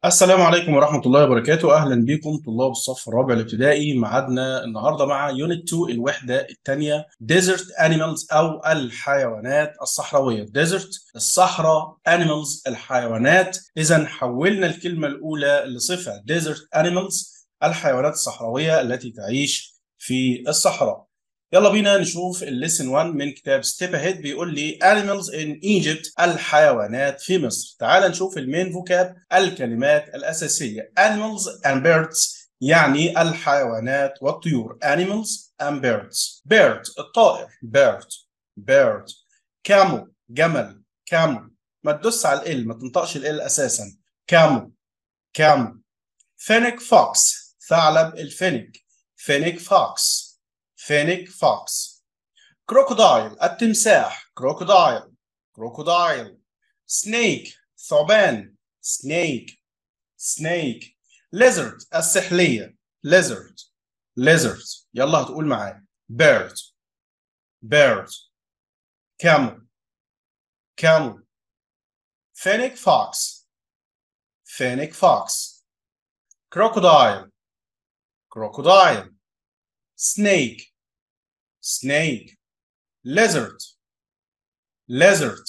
السلام عليكم ورحمة الله وبركاته أهلا بكم طلاب الصف الرابع الابتدائي معادنا النهاردة مع يونت 2 الوحدة الثانية Desert Animals أو الحيوانات الصحراوية Desert الصحراء Animals الحيوانات إذا حولنا الكلمة الأولى لصفة Desert Animals الحيوانات الصحراوية التي تعيش في الصحراء يلا بينا نشوف الليسن 1 من كتاب ستيب اهيد بيقول لي animals in Egypt الحيوانات في مصر تعال نشوف المين فوكاب الكلمات الأساسية animals and birds يعني الحيوانات والطيور animals and birds bird الطائر bird bird camel جمل camel ما تدوس على ال ما تنطقش ال اساسا camel camel fennec fox ثعلب الفينيك فينيك fox فينيك فوكس كروكودايل التمساح كروكودايل كروكودايل سنيك ثعبان سنيك سنيك ليزرد السحلية ليزرد ليزرد يلا هتقول معايا بيرد بيرد كامل كامل فينيك فوكس فينيك فوكس كروكودايل كروكودايل snake snake lizard lizard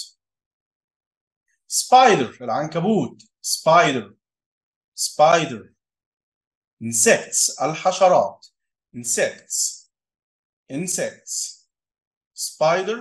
spider العنكبوت spider spider insects الحشرات insects insects spider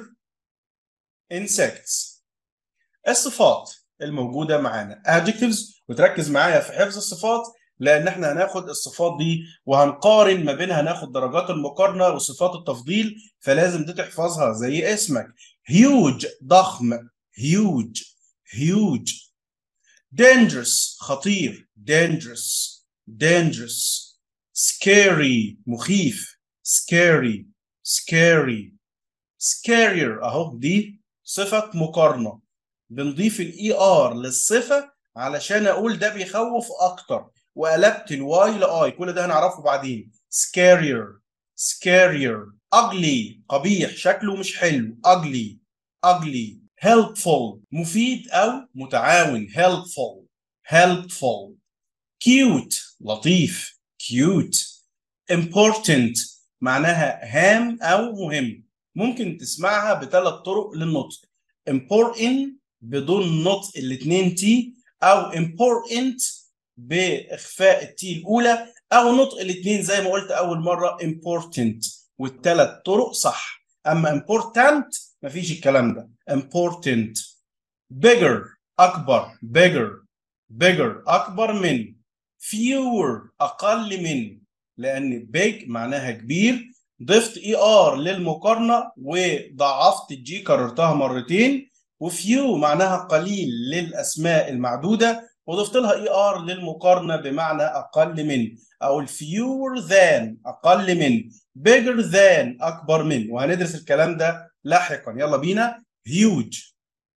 insects الصفات الموجودة معانا adjectives وتركز معايا في حفظ الصفات لان احنا هناخد الصفات دي وهنقارن ما بينها هناخد درجات المقارنه وصفات التفضيل فلازم دي تحفظها زي اسمك هيوج ضخم هيوج هيوج dangerous خطير dangerous dangerous scary مخيف scary scary scarier اهو دي صفه مقارنه بنضيف الاي ار للصفه علشان اقول ده بيخوف اكتر وقلبت الواي لاي كل ده هنعرفه بعدين scarier scarier ugly قبيح شكله مش حلو ugly ugly helpful مفيد او متعاون helpful helpful cute لطيف cute important معناها هام او مهم ممكن تسمعها بثلاث طرق للنطق important بدون نطق الاثنين تي او important باخفاء التي الاولى او نطق الاثنين زي ما قلت اول مره important والثلاث طرق صح اما important مفيش الكلام ده important bigger اكبر bigger bigger اكبر من fewer اقل من لان big معناها كبير ضفت اي ار للمقارنه وضعفت الجي كررتها مرتين وفيو معناها قليل للاسماء المعدوده وضفت لها اي ار للمقارنه بمعنى اقل من او الفيور ذان اقل من bigger than اكبر من وهندرس الكلام ده لاحقا يلا بينا huge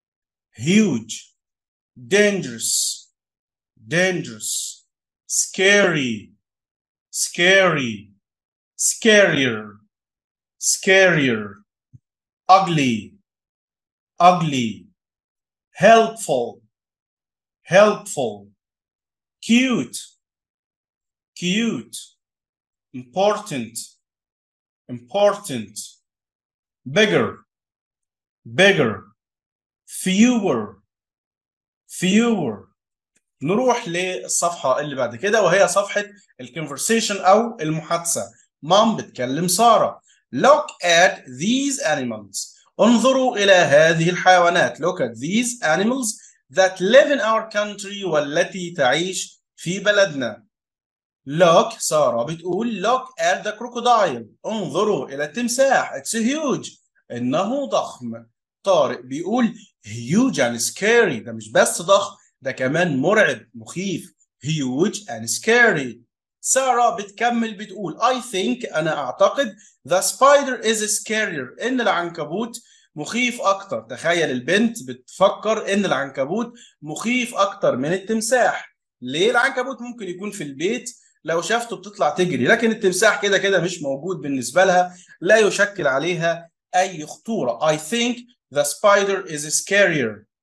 huge dangerous dangerous scary scary scarier scarier ugly ugly helpful helpful, cute, cute, important, important, bigger, bigger, fewer, fewer. نروح للصفحة اللي بعد كده وهي صفحة الكونفرسيشن أو المحادثة. مام بتكلم سارة. Look at these animals. انظروا إلى هذه الحيوانات. Look at these animals that live in our country والتي تعيش في بلدنا. Look سارة بتقول look at the crocodile انظروا إلى التمساح it's huge إنه ضخم. طارق بيقول huge and scary ده مش بس ضخم ده كمان مرعب مخيف huge and scary. سارة بتكمل بتقول I think أنا أعتقد the spider is scarier إن العنكبوت مخيف اكتر تخيل البنت بتفكر ان العنكبوت مخيف اكتر من التمساح ليه العنكبوت ممكن يكون في البيت لو شافته بتطلع تجري لكن التمساح كده كده مش موجود بالنسبه لها لا يشكل عليها اي خطوره I think the spider is scarier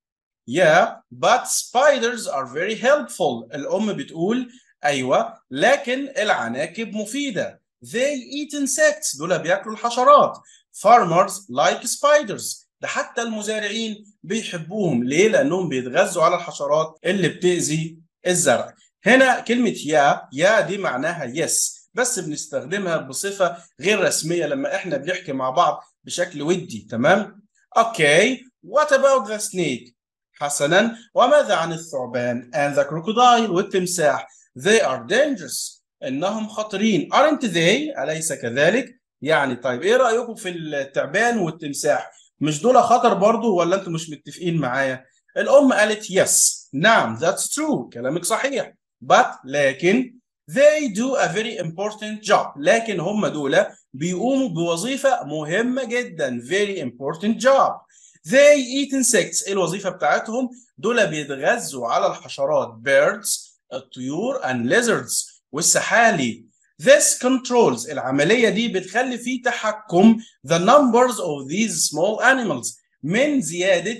yeah but spiders are very helpful الأم بتقول أيوة لكن العناكب مفيدة they eat insects دول بياكلوا الحشرات farmers like spiders ده حتى المزارعين بيحبوهم ليه؟ لأنهم بيتغذوا على الحشرات اللي بتأذي الزرع هنا كلمة يا يا دي معناها يس بس بنستخدمها بصفة غير رسمية لما احنا بنحكي مع بعض بشكل ودي تمام؟ اوكي what about the snake؟ حسنا وماذا عن الثعبان and the crocodile والتمساح they are dangerous انهم خطرين aren't they اليس كذلك يعني طيب ايه رايكم في التعبان والتمساح مش دول خطر برضو ولا انتم مش متفقين معايا الام قالت yes نعم that's true كلامك صحيح but لكن they do a very important job لكن هم دول بيقوموا بوظيفة مهمة جدا very important job they eat insects ايه الوظيفة بتاعتهم دول بيتغذوا على الحشرات birds الطيور and lizards والسحالي This controls العملية دي بتخلي في تحكم the numbers of these small animals من زيادة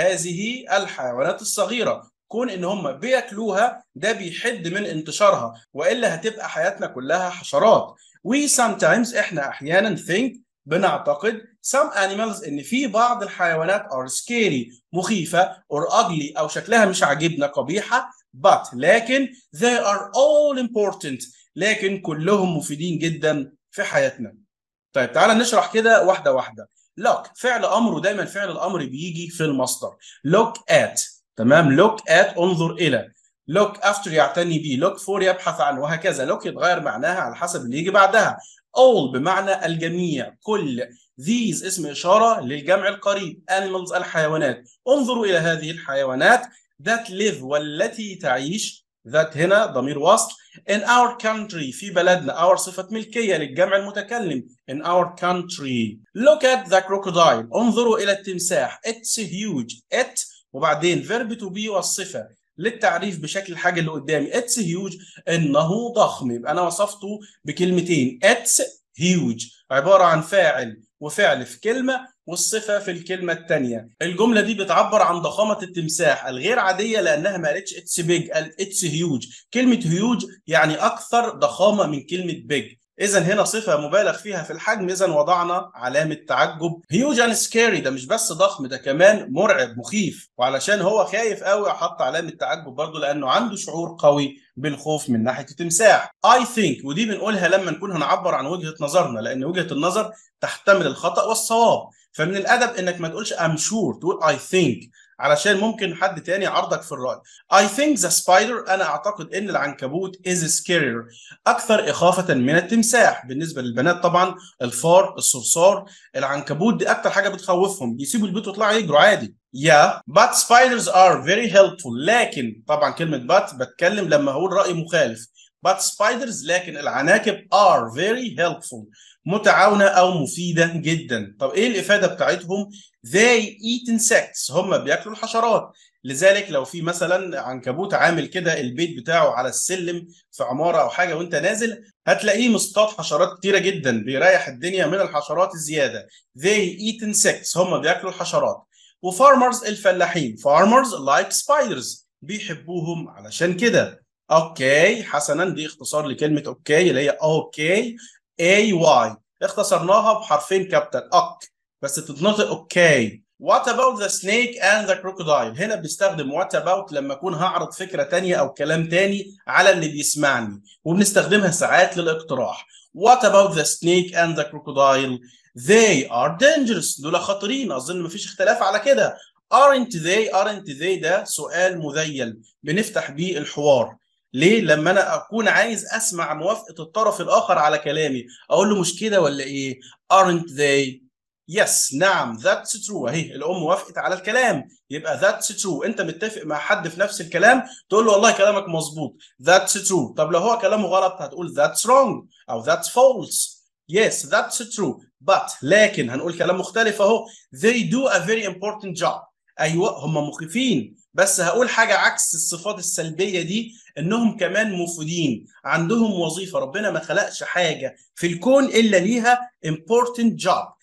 هذه الحيوانات الصغيرة كون ان هم بياكلوها ده بيحد من انتشارها والا هتبقى حياتنا كلها حشرات we sometimes احنا احيانا think بنعتقد some animals ان في بعض الحيوانات are scary مخيفة or ugly او شكلها مش عاجبنا قبيحة but لكن they are all important لكن كلهم مفيدين جدا في حياتنا طيب تعالى نشرح كده واحدة واحدة look فعل امر ودايما فعل الامر بيجي في المصدر look at تمام look at انظر الى look after يعتني به look for يبحث عنه وهكذا look يتغير معناها على حسب اللي يجي بعدها all بمعنى الجميع كل these اسم إشارة للجمع القريب animals الحيوانات انظروا إلى هذه الحيوانات that live والتي تعيش that هنا ضمير وصل in our country في بلدنا our صفة ملكية للجمع المتكلم in our country look at the crocodile انظروا إلى التمساح it's huge it وبعدين verb to be والصفة للتعريف بشكل الحاجة اللي قدامي it's huge إنه ضخم يبقى أنا وصفته بكلمتين it's huge عبارة عن فاعل وفعل في كلمة والصفة في الكلمة الثانية الجملة دي بتعبر عن ضخامة التمساح الغير عادية لأنها ما قالتش اتس بيج قالت اتس هيوج كلمة هيوج يعني أكثر ضخامة من كلمة بيج إذا هنا صفة مبالغ فيها في الحجم إذا وضعنا علامة تعجب هيوج أند سكيري ده مش بس ضخم ده كمان مرعب مخيف وعلشان هو خايف قوي أحط علامة تعجب برضه لأنه عنده شعور قوي بالخوف من ناحية التمساح I think ودي بنقولها لما نكون هنعبر عن وجهة نظرنا لأن وجهة النظر تحتمل الخطأ والصواب فمن الادب انك ما تقولش I'm sure تقول I think علشان ممكن حد تاني يعارضك في الرأي I think the spider أنا أعتقد إن العنكبوت is scarier أكثر إخافة من التمساح بالنسبة للبنات طبعا الفار الصرصار العنكبوت دي أكتر حاجة بتخوفهم بيسيبوا البيت ويطلعوا يجروا عادي Yeah, but spiders are very helpful لكن طبعا كلمة but بتكلم لما هقول رأي مخالف but spiders لكن العناكب are very helpful متعاونة أو مفيدة جدا طب إيه الإفادة بتاعتهم they eat insects هم بياكلوا الحشرات لذلك لو في مثلا عنكبوت عامل كده البيت بتاعه على السلم في عمارة أو حاجة وأنت نازل هتلاقيه مصطاد حشرات كتيرة جدا بيريح الدنيا من الحشرات الزيادة they eat insects هم بياكلوا الحشرات وفارمرز الفلاحين farmers like spiders بيحبوهم علشان كده اوكي حسنا دي اختصار لكلمه اوكي اللي هي اوكي اي واي اختصرناها بحرفين كابيتال اك بس تتنطق اوكي What about the snake and the crocodile؟ هنا بنستخدم what about لما اكون هعرض فكره تانية او كلام تاني على اللي بيسمعني وبنستخدمها ساعات للاقتراح. What about the snake and the crocodile؟ They are dangerous دول خطرين اظن مفيش اختلاف على كده. Aren't they aren't they ده سؤال مذيل بنفتح بيه الحوار. ليه؟ لما انا اكون عايز اسمع موافقه الطرف الاخر على كلامي اقول له مش كده ولا ايه؟ aren't they؟ يس نعم ذاتس ترو اهي الام وافقت على الكلام يبقى ذاتس ترو انت متفق مع حد في نفس الكلام تقول له والله كلامك مظبوط ذاتس ترو طب لو هو كلامه غلط هتقول ذاتس رونج او ذاتس فولس يس ذاتس ترو but لكن هنقول كلام مختلف اهو they do a very important job ايوه هم مخيفين بس هقول حاجه عكس الصفات السلبيه دي انهم كمان مفيدين عندهم وظيفه ربنا ما خلقش حاجه في الكون الا ليها important job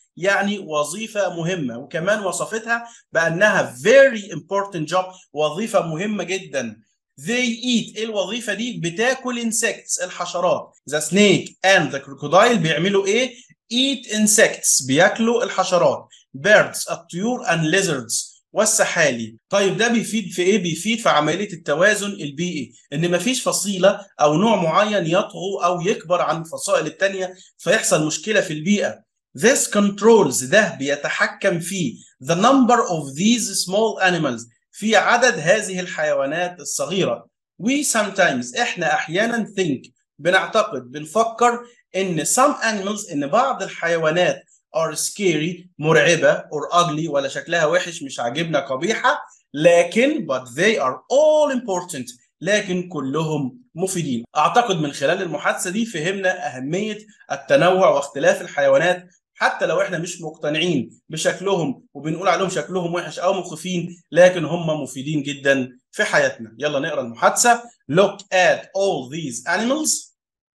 يعني وظيفة مهمة وكمان وصفتها بأنها very important job وظيفة مهمة جدا they eat ايه الوظيفة دي بتاكل insects الحشرات the snake and the crocodile بيعملوا ايه eat insects بياكلوا الحشرات birds الطيور and lizards والسحالي طيب ده بيفيد في ايه بيفيد في عمليه التوازن البيئي ان مفيش فصيله او نوع معين يطغو او يكبر عن الفصائل الثانيه فيحصل مشكله في البيئه This controls ده بيتحكم في the number of these small animals في عدد هذه الحيوانات الصغيرة. We sometimes احنا احيانا think بنعتقد بنفكر ان some animals ان بعض الحيوانات are scary مرعبة or ugly ولا شكلها وحش مش عاجبنا قبيحة لكن but they are all important لكن كلهم مفيدين اعتقد من خلال المحادثة دي فهمنا اهمية التنوع واختلاف الحيوانات حتى لو احنا مش مقتنعين بشكلهم وبنقول عليهم شكلهم وحش او مخيفين لكن هم مفيدين جدا في حياتنا يلا نقرا المحادثة look at all these animals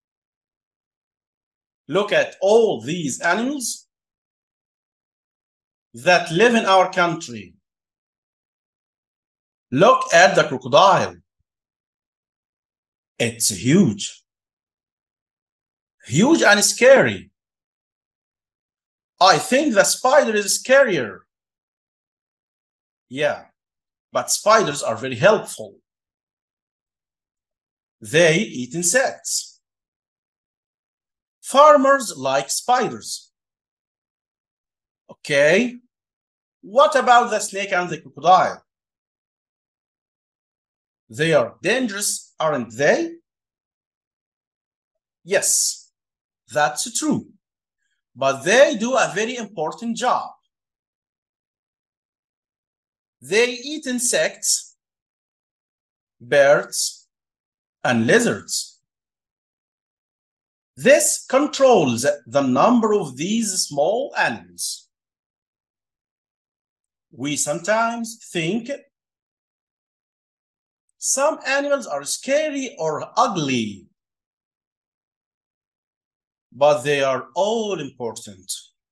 look at all these animals that live in our country. Look at the crocodile. It's huge. Huge and scary. I think the spider is scarier. Yeah, but spiders are very helpful. They eat insects. Farmers like spiders. Okay, what about the snake and the crocodile? They are dangerous, aren't they? Yes, that's true. But they do a very important job. They eat insects, birds, and lizards. This controls the number of these small animals we sometimes think some animals are scary or ugly, but they are all important.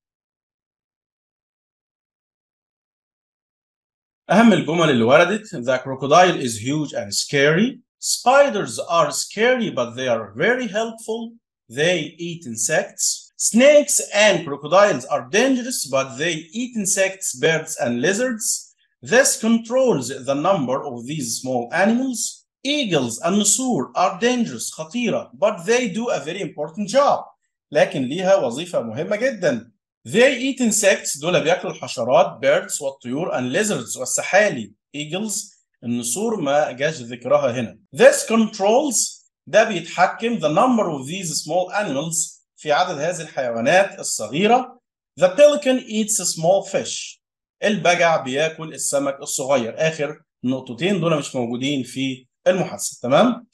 أهم الجمل اللي وردت The crocodile is huge and scary. Spiders are scary, but they are very helpful. They eat insects. Snakes and crocodiles are dangerous, but they eat insects, birds, and lizards. This controls the number of these small animals. Eagles and نسور are dangerous, خطيرة, but they do a very important job. لكن ليها وظيفة مهمة جدا. They eat insects دول بياكلوا الحشرات birds والطيور and lizards والسحالي eagles النسور ما جاش ذكرها هنا. This controls ده بيتحكم the number of these small animals في عدد هذه الحيوانات الصغيرة. The pelican eats small fish. البجع بياكل السمك الصغير. آخر نقطتين دول مش موجودين في المحادثة تمام؟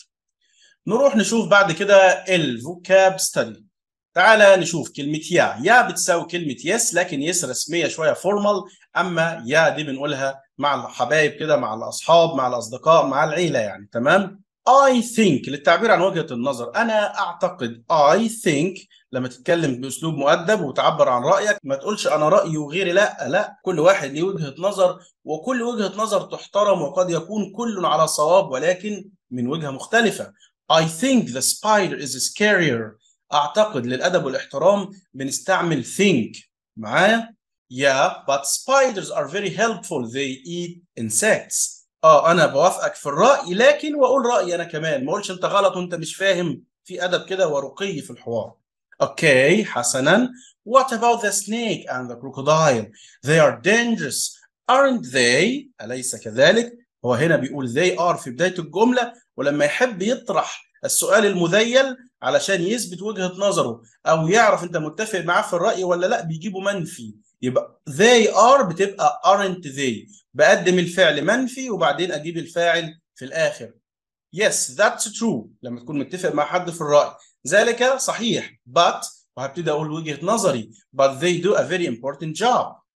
نروح نشوف بعد كده الفوكاب ستدي. تعالى نشوف كلمة يا يا بتساوي كلمة يس لكن يس رسمية شوية فورمال أما يا دي بنقولها مع الحبايب كده مع الأصحاب مع الأصدقاء مع العيلة يعني تمام I think للتعبير عن وجهة النظر أنا أعتقد I think لما تتكلم بأسلوب مؤدب وتعبر عن رأيك ما تقولش أنا رأيي وغيري لا لا كل واحد ليه وجهة نظر وكل وجهة نظر تحترم وقد يكون كل على صواب ولكن من وجهة مختلفة I think the spider is scarier اعتقد للادب والاحترام بنستعمل think معايا yeah but spiders are very helpful they eat insects اه انا بوافقك في الراي لكن واقول رايي انا كمان ما اقولش انت غلط وانت مش فاهم في ادب كده ورقي في الحوار اوكي حسنا what about the snake and the crocodile they are dangerous aren't they اليس كذلك هو هنا بيقول they are في بدايه الجمله ولما يحب يطرح السؤال المذيل علشان يثبت وجهة نظره أو يعرف أنت متفق معاه في الرأي ولا لا بيجيبوا منفي يبقى they are بتبقى aren't they بقدم الفعل منفي وبعدين أجيب الفاعل في الآخر yes that's true لما تكون متفق مع حد في الرأي ذلك صحيح but وهبتدي أقول وجهة نظري but they do a very important job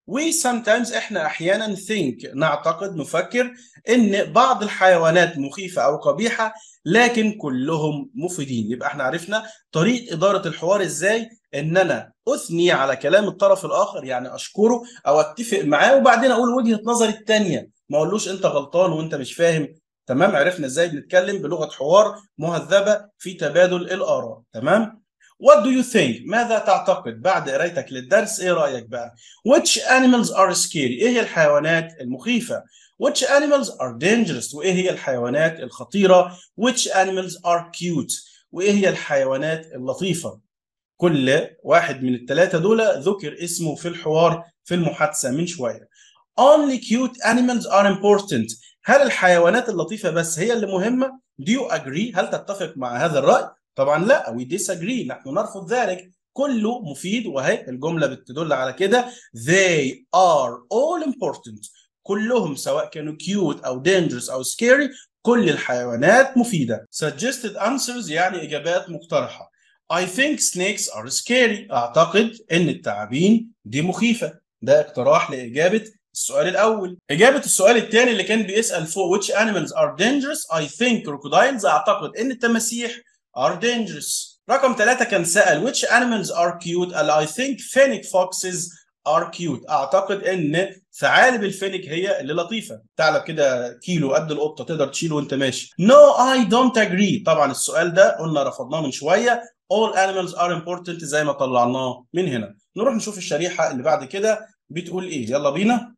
we sometimes احنا احيانا think نعتقد نفكر ان بعض الحيوانات مخيفة او قبيحة لكن كلهم مفيدين يبقى احنا عرفنا طريقة ادارة الحوار ازاي ان انا اثني على كلام الطرف الاخر يعني اشكره او اتفق معاه وبعدين اقول وجهة نظري التانية ما اقولوش انت غلطان وانت مش فاهم تمام عرفنا ازاي بنتكلم بلغة حوار مهذبة في تبادل الاراء تمام What do you think؟ ماذا تعتقد بعد قرايتك للدرس؟ ايه رأيك بقى؟ Which animals are scary؟ ايه هي الحيوانات المخيفة؟ Which animals are dangerous؟ وايه هي الحيوانات الخطيرة؟ Which animals are cute؟ وايه هي الحيوانات اللطيفة؟ كل واحد من الثلاثة دول ذكر اسمه في الحوار في المحادثة من شوية. Only cute animals are important. هل الحيوانات اللطيفة بس هي اللي مهمة؟ Do you agree؟ هل تتفق مع هذا الرأي؟ طبعا لا we disagree نحن نرفض ذلك كله مفيد وهي الجملة بتدل على كده they are all important كلهم سواء كانوا cute أو dangerous أو scary كل الحيوانات مفيدة suggested answers يعني إجابات مقترحة I think snakes are scary أعتقد أن التعابين دي مخيفة ده اقتراح لإجابة السؤال الأول إجابة السؤال الثاني اللي كان بيسأل فوق which animals are dangerous I think crocodiles أعتقد أن التماسيح are dangerous. رقم ثلاثة كان سأل which animals are cute قال I think fennec foxes are cute أعتقد إن ثعالب الفينيك هي اللي لطيفة ثعلب كده كيلو قد القطة تقدر تشيله وأنت ماشي No I don't agree طبعا السؤال ده قلنا رفضناه من شوية All animals are important زي ما طلعناه من هنا نروح نشوف الشريحة اللي بعد كده بتقول إيه يلا بينا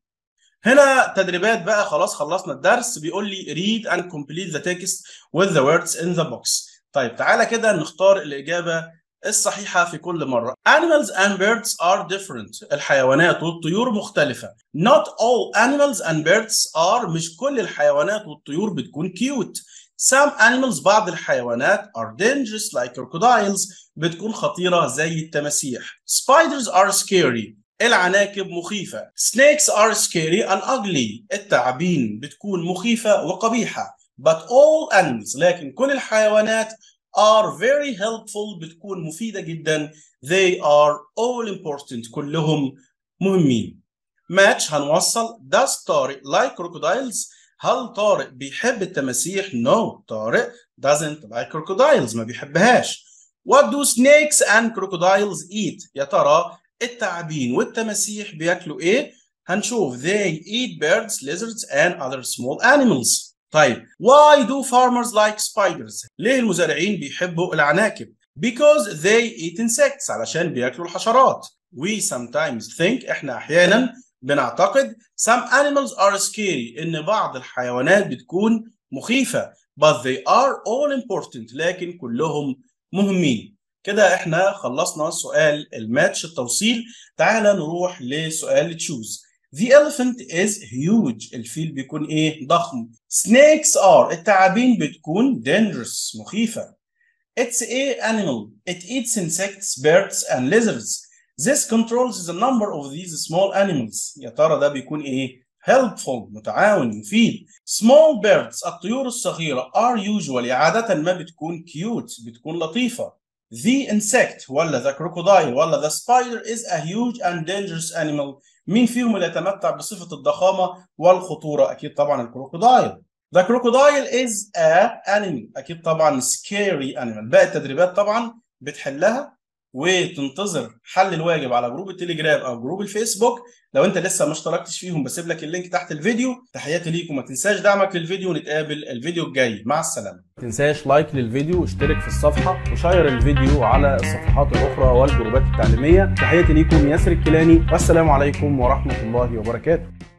هنا تدريبات بقى خلاص خلصنا الدرس بيقول لي read and complete the text with the words in the box طيب تعالى كده نختار الإجابة الصحيحة في كل مرة. Animals and birds are different. الحيوانات والطيور مختلفة. Not all animals and birds are مش كل الحيوانات والطيور بتكون cute. Some animals بعض الحيوانات are dangerous like crocodiles بتكون خطيرة زي التماسيح. Spiders are scary. العناكب مخيفة. Snakes are scary and ugly. التعابين بتكون مخيفة وقبيحة. But all animals لكن كل الحيوانات are very helpful بتكون مفيدة جدا they are all important كلهم مهمين match هنوصل does طارق like crocodiles هل طارق بيحب التماسيح no طارق doesn't like crocodiles ما بيحبهاش what do snakes and crocodiles eat يا ترى التعابين والتماسيح بياكلوا ايه هنشوف they eat birds lizards and other small animals طيب why do farmers like spiders ليه المزارعين بيحبوا العناكب because they eat insects علشان بياكلوا الحشرات we sometimes think احنا احيانا بنعتقد some animals are scary ان بعض الحيوانات بتكون مخيفة but they are all important لكن كلهم مهمين كده احنا خلصنا سؤال الماتش التوصيل تعال نروح لسؤال تشوز The elephant is huge. الفيل بيكون ايه؟ ضخم. Snakes are التعابين بتكون dangerous مخيفة. It's a animal. It eats insects, birds and lizards. This controls the number of these small animals. يا ترى ده بيكون ايه؟ helpful متعاون مفيد. Small birds الطيور الصغيرة are usually عادة ما بتكون cute بتكون لطيفة. The insect ولا the crocodile ولا the spider is a huge and dangerous animal مين فيهم اللي يتمتع بصفة الضخامة والخطورة؟ أكيد طبعا الكروكودايل. The crocodile is a animal. أكيد طبعا scary animal. باقي التدريبات طبعا بتحلها وتنتظر حل الواجب على جروب التليجرام او جروب الفيسبوك لو انت لسه ما اشتركتش فيهم بسيب لك اللينك تحت الفيديو تحياتي ليكم ما تنساش دعمك للفيديو ونتقابل الفيديو الجاي مع السلامه ما تنساش لايك للفيديو واشترك في الصفحه وشير الفيديو على الصفحات الاخرى والجروبات التعليميه تحياتي ليكم ياسر الكيلاني والسلام عليكم ورحمه الله وبركاته